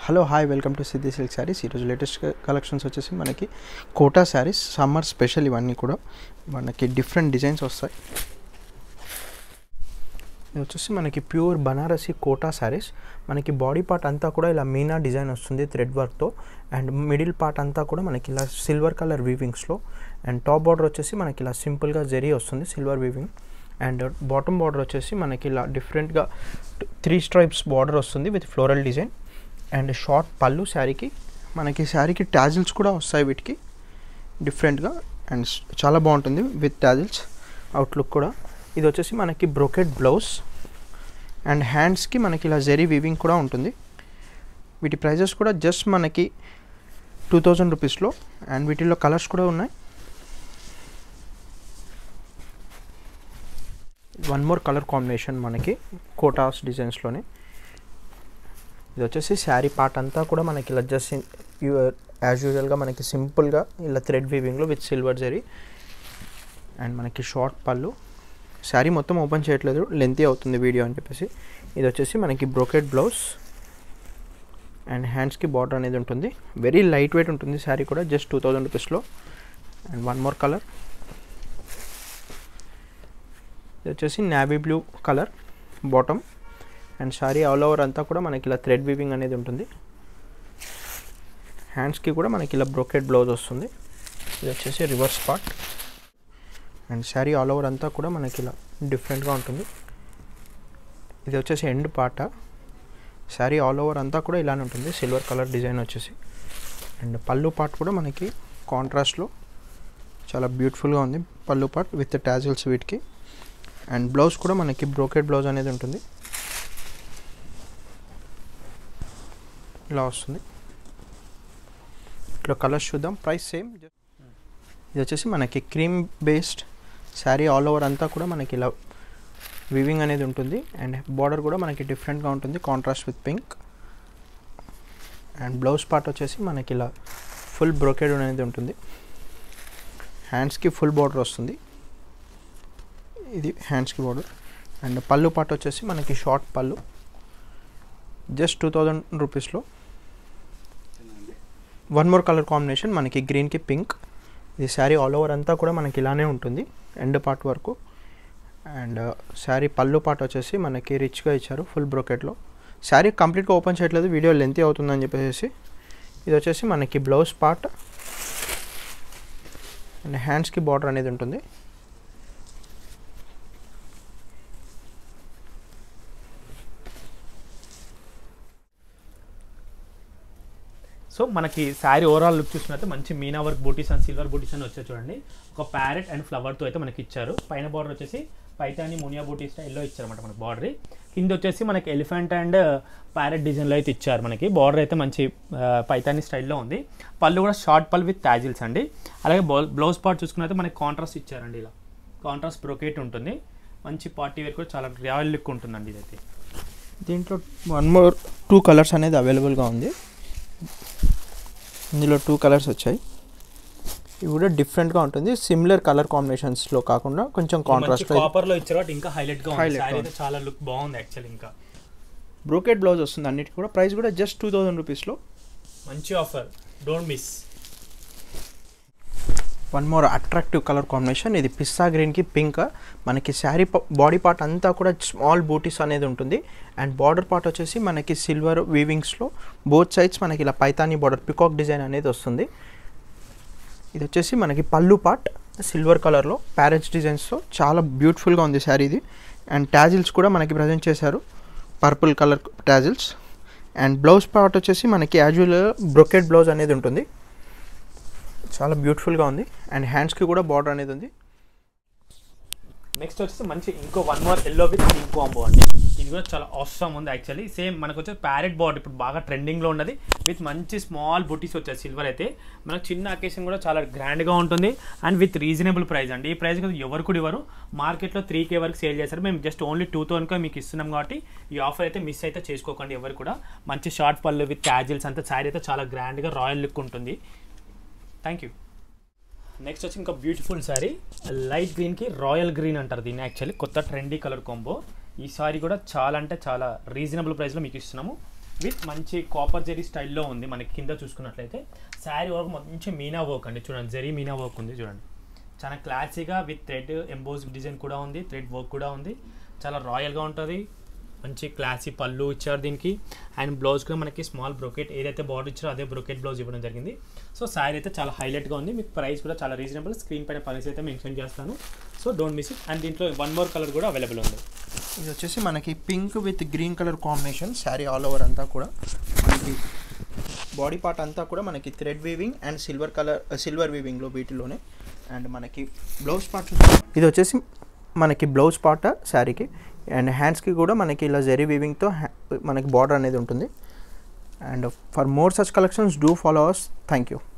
hello hi welcome to Siddhi silk saris ఈరోజు latest collections వచ్చేసి మనకి కోటా శారీస్ సమ్మర్ స్పెషల్ ఇవన్నీ కూడా మనకి డిఫరెంట్ డిజైన్స్ వస్తాయి ఇది వచ్చేసి మనకి ప్యూర్ బనారసి కోటా శారీస్ మనకి బాడీ పార్ట్ అంతా కూడా ఇలా మీనా డిజైన్ వస్తుంది థ్రెడ్ వర్క్తో అండ్ మిడిల్ పార్ట్ అంతా కూడా మనకి ఇలా సిల్వర్ కలర్ వీవింగ్స్లో అండ్ టాప్ బార్డర్ వచ్చేసి మనకి ఇలా సింపుల్గా జరీ వస్తుంది silver weaving and bottom border వచ్చేసి మనకి ఇలా డిఫరెంట్గా త్రీ స్ట్రైప్స్ బార్డర్ వస్తుంది with floral design and short pallu శారీకి మనకి శారీకి ట్యాజిల్స్ కూడా వస్తాయి వీటికి డిఫరెంట్గా అండ్ చాలా బాగుంటుంది విత్ ట్యాజిల్స్ అవుట్లుక్ కూడా ఇది వచ్చేసి మనకి బ్రోకెట్ బ్లౌజ్ అండ్ హ్యాండ్స్కి మనకి ఇలా జెరీ వీవింగ్ కూడా ఉంటుంది వీటి ప్రైజెస్ కూడా జస్ట్ మనకి టూ థౌజండ్ రూపీస్లో అండ్ వీటిల్లో కలర్స్ కూడా ఉన్నాయి వన్ మోర్ కలర్ కాంబినేషన్ మనకి కోటాస్ డిజైన్స్లోనే ఇది వచ్చేసి శారీ పార్ట్ అంతా కూడా మనకి ఇలా జస్ట్ యాజ్ యూజువల్గా మనకి సింపుల్గా ఇలా థ్రెడ్ వీవింగ్లో విత్ సిల్వర్ జరీ అండ్ మనకి షార్ట్ పళ్ళు శారీ మొత్తం ఓపెన్ చేయట్లేదు లెంతీ అవుతుంది వీడియో అని చెప్పేసి ఇది వచ్చేసి మనకి బ్రోకెట్ బ్లౌజ్ అండ్ హ్యాండ్స్కి బార్డర్ అనేది ఉంటుంది వెరీ లైట్ వెయిట్ ఉంటుంది శారీ కూడా జస్ట్ టూ థౌజండ్ రూపీస్లో అండ్ వన్ మోర్ కలర్ ఇది వచ్చేసి navy blue colour bottom and sari all over అంతా కూడా మనకి ఇలా థ్రెడ్ వీవింగ్ అనేది ఉంటుంది హ్యాండ్స్కి కూడా మనకి ఇలా బ్రోకెట్ బ్లౌజ్ వస్తుంది ఇది వచ్చేసి reverse part and sari all over అంతా కూడా మనకి ఇలా డిఫరెంట్గా ఉంటుంది ఇది వచ్చేసి end part sari all over అంతా కూడా ఇలానే ఉంటుంది సిల్వర్ కలర్ డిజైన్ వచ్చేసి అండ్ పళ్ళు పార్ట్ కూడా మనకి కాంట్రాస్ట్లో చాలా బ్యూటిఫుల్గా ఉంది పళ్ళు పార్ట్ విత్ ట్యాజిల్స్ వీటికి అండ్ బ్లౌజ్ కూడా మనకి బ్రోకెట్ బ్లౌజ్ అనేది ఉంటుంది ఇలా వస్తుంది ఇట్లా కలర్స్ చూద్దాం ప్రైస్ సేమ్ ఇది వచ్చేసి మనకి cream based sari all over అంతా కూడా మనకి ఇలా వివింగ్ అనేది ఉంటుంది అండ్ బార్డర్ కూడా మనకి డిఫరెంట్గా ఉంటుంది contrast with pink and blouse part వచ్చేసి మనకి ఇలా ఫుల్ బ్రోకెడ్ అనేది ఉంటుంది హ్యాండ్స్కి ఫుల్ బార్డర్ వస్తుంది ఇది హ్యాండ్స్కి బార్డర్ అండ్ పళ్ళు పార్ట్ వచ్చేసి మనకి short pallu just two thousand రూపీస్లో వన్ మోర్ కలర్ కాంబినేషన్ మనకి గ్రీన్కి పింక్ ఇది శారీ ఆల్ ఓవర్ అంతా కూడా మనకి ఇలానే ఉంటుంది ఎండ్ పార్ట్ వరకు అండ్ శారీ పళ్ళు పార్ట్ వచ్చేసి మనకి రిచ్గా ఇచ్చారు ఫుల్ బ్రోకెట్లో శారీ కంప్లీట్గా ఓపెన్ చేయట్లేదు వీడియో లెంతీ అవుతుందని చెప్పేసి ఇది వచ్చేసి మనకి బ్లౌజ్ పార్ట్ అండ్ హ్యాండ్స్కి బార్డర్ అనేది ఉంటుంది సో మనకి శారీ ఓవరాల్ లుక్ చూసినట్టు మంచి మీనా వర్క్ బూటీస్ అండ్ సిల్వర్ బూటీస్ అని వచ్చాయి చూడండి ఒక ప్యారెట్ అండ్ ఫ్లవర్తో అయితే మనకి ఇచ్చారు పైన బార్డర్ వచ్చేసి పైతాని మునియా బూటీ స్టైల్లో ఇచ్చారన్నమాట మనకి బార్డర్ కింద వచ్చేసి మనకి ఎలిఫెంట్ అండ్ ప్యారెట్ డిజైన్లో అయితే ఇచ్చారు మనకి బార్డర్ అయితే మంచి పైతాని స్టైల్లో ఉంది పళ్ళు కూడా షార్ట్ పళ్ళు విత్ టాజిల్స్ అండి అలాగే బ్లౌజ్ పార్ట్ చూసుకున్నైతే మనకి కాంట్రాస్ట్ ఇచ్చారండి ఇలా కాంట్రాస్ట్ బ్రొకేట్ ఉంటుంది మంచి పార్టీ వేర్ కూడా చాలా రాయల్ లుక్ ఉంటుందండి ఇదైతే దీంట్లో వన్ మోర్ టూ కలర్స్ అనేది అవైలబుల్గా ఉంది ఇందులో టూ కలర్స్ వచ్చాయి ఇవి కూడా డిఫరెంట్గా ఉంటుంది సిమిలర్ కలర్ కాంబినేషన్స్లో కాకుండా కొంచెం కాంట్రాస్ట్ కాపర్ లో ఇచ్చారు కాబట్టి ఇంకా హైలైట్ గా ఉంది Highlight శారీ గా అయితే చాలా లుక్ బాగుంది యాక్చువల్ ఇంకా బ్రోకెట్ బ్లౌజ్ వస్తుంది అన్నిటికీ కూడా ప్రైస్ కూడా జస్ట్ టూ థౌజండ్ రూపీస్లో మంచి offer don't miss one more attractive colour combination ఇది పిస్తా గ్రీన్కి పింక్ మనకి శారీ బాడీ పార్ట్ అంతా కూడా స్మాల్ బూటీస్ అనేది ఉంటుంది అండ్ బార్డర్ పార్ట్ వచ్చేసి మనకి సిల్వర్ వీవింగ్స్లో బోత్ సైడ్స్ మనకి ఇలా పైతానీ బార్డర్ పికాక్ డిజైన్ అనేది వస్తుంది ఇది వచ్చేసి మనకి పళ్ళు పార్ట్ సిల్వర్ కలర్లో ప్యారెట్స్ డిజైన్స్తో చాలా బ్యూటిఫుల్గా ఉంది శారీ ఇది అండ్ ట్యాజిల్స్ కూడా మనకి ప్రజెంట్ చేశారు purple colour tassels and blouse part వచ్చేసి మనకి యాజువల్ బ్రొకెట్ బ్లౌజ్ అనేది ఉంటుంది చాలా బ్యూటిఫుల్గా ఉంది అండ్ హ్యాండ్స్కి కూడా బార్డర్ అనేది ఉంది నెక్స్ట్ వచ్చేసి మంచి ఇంకో one more yellow with pink combo అండి ఇది కూడా చాలా అవసరం ఉంది యాక్చువల్లీ సేమ్ మనకు వచ్చే ప్యారెట్ బార్డర్ ఇప్పుడు బాగా ట్రెండింగ్లో ఉన్నది విత్ మంచి స్మాల్ బుటీస్ వచ్చాయి సిల్వర్ అయితే మనకు చిన్న అకేషన్ కూడా చాలా గ్రాండ్గా ఉంటుంది అండ్ విత్ రీజనబుల్ ప్రైస్ అండి ఈ ప్రైస్ ఎవరు కూడా ఇవ్వరు మార్కెట్లో త్రీ కే వరకు సేల్ చేస్తారు మేము జస్ట్ ఓన్లీ టూ థౌసండ్కే మీకు ఇస్తున్నాం కాబట్టి ఈ ఆఫర్ అయితే మిస్ అయితే చేసుకోకండి ఎవరు కూడా మంచి షార్ట్ పళ్ళు విత్ క్యాజువల్స్ అంతా శారీ అయితే చాలా గ్రాండ్గా రాయల్ లుక్ ఉంటుంది థ్యాంక్ యూ నెక్స్ట్ వచ్చి ఇంకా బ్యూటిఫుల్ శారీ లైట్ గ్రీన్కి రాయల్ గ్రీన్ అంటారు దీన్ని యాక్చువల్లీ కొత్త ట్రెండీ కలర్ కాంబో ఈ సారీ కూడా చాలా అంటే చాలా రీజనబుల్ ప్రైస్లో మీకు ఇస్తున్నాము విత్ మంచి కాపర్ జెరీ స్టైల్లో ఉంది మనకి కింద చూసుకున్నట్లయితే శారీ వర్క్ మంచి మీనా వర్క్ అండి చూడండి జెరీ మీనా వర్క్ ఉంది చూడండి చాలా క్లాసీగా విత్ థ్రెడ్ ఎంబోజ్ డిజైన్ కూడా ఉంది థ్రెడ్ వర్క్ కూడా ఉంది చాలా రాయల్గా ఉంటుంది మంచి క్లాసీ పళ్ళు ఇచ్చారు దీనికి అండ్ బ్లౌజ్ కూడా మనకి స్మాల్ బ్రొకెట్ ఏదైతే బార్డర్ ఇచ్చారో అదే బ్రొకెట్ బ్లౌజ్ ఇవ్వడం జరిగింది సో శారీ అయితే చాలా హైలైట్గా ఉంది మీకు ప్రైస్ కూడా చాలా రీజనబుల్ స్క్రీన్ పైన ప్రైస్ అయితే మెన్షన్ చేస్తాను so don't miss it and దీంట్లో వన్ మోర్ కలర్ కూడా అవైలబుల్ ఉంది ఇది వచ్చేసి మనకి pink with green colour combination sari all over అంతా కూడా మనకి బాడీ పార్ట్ అంతా కూడా మనకి thread weaving and silver colour silver వీవింగ్లో వీటిలోనే అండ్ మనకి బ్లౌజ్ పార్ట్ ఇది వచ్చేసి మనకి బ్లౌజ్ పార్ట్ శారీకి అండ్ హ్యాండ్స్కి కూడా మనకి ఇలా జెరీ వీవింగ్తో మనకి బార్డర్ అనేది ఉంటుంది and for more such collections do follow ours thank you